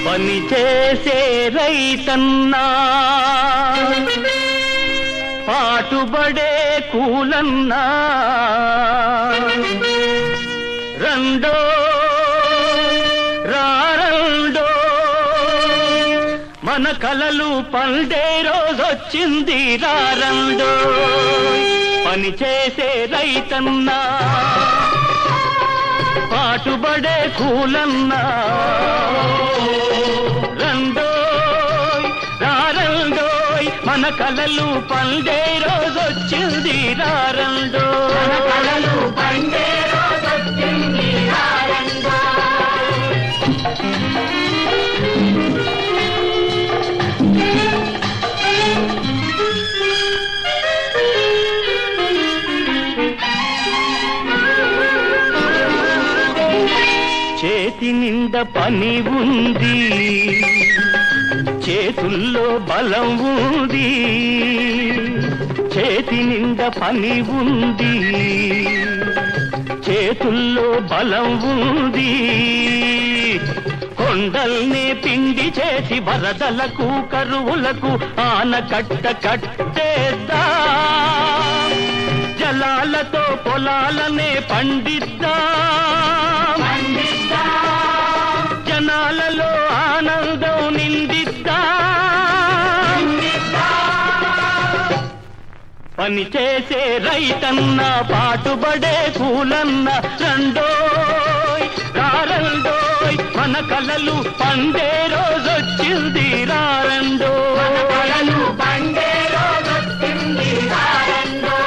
పని చేసే రైతన్నా పాటుబడే కూలన్నా రెండో రారండో మన కలలు పండే రోజొచ్చింది రారండో పని చేసే రైతన్నా పాటుబడే కూలన్నా రండోయ్ రారండోయ్ మన కలలు పండే రోజొచ్చింది రారండో కలలు పండే రోజొచ్చింది రారండో. చేతి నిండా పని ఉంది చేతుల్లో బలం ఉంది చేతి నిండా పని ఉంది చేతుల్లో బలం ఉంది కొండల్ని పిండి చేసి వరదలకు కరువులకు ఆనకట్ట కట్టేద్దా జలాలతో పొలాలనే పండిద్దా పండిస్తా, జనాలలో ఆనందం నిందిద్దా పండిస్తా. పని చేసే రైతన్న పాటుబడే కూలన్న రండోయ్ రారండోయ్ మన కలలు పండే రోజొచ్చింది రారండో మన కలలు పండే రోజొచ్చింది రారండో.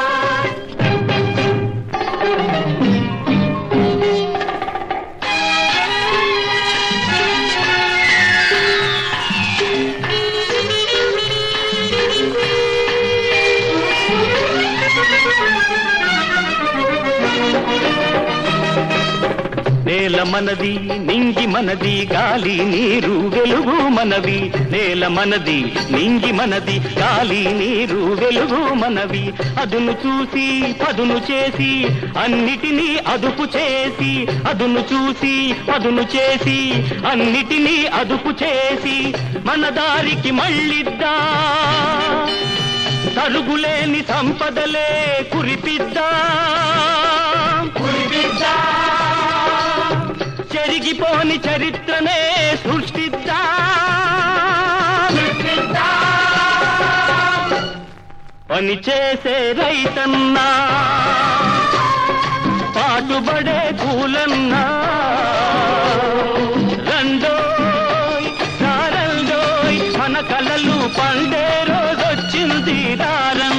నేల మనది నింగి మనది గాలి నీరు వెలుగు మనవి నేల మనది నింగి మనది గాలి నీరు వెలుగు మనవి అదును చూసి పదును చేసి అన్నిటినీ అదుపు చేసి అదును చూసి పదును చేసి అన్నిటినీ అదుపు చేసి మన దారికి మళ్ళిద్దా తరుగులేని సంపదలే కురిపిద్దా కురిపిద్దా, చెరిగిపోని చరిత్రనే సృష్టిద్దా కురిపిద్దా. పని చేసే రైతన్నా పాటుబడే కూలన్నా రండోయ్ రండోయ్ మన కలలు పండే రోజొచ్చింది రారండోయ్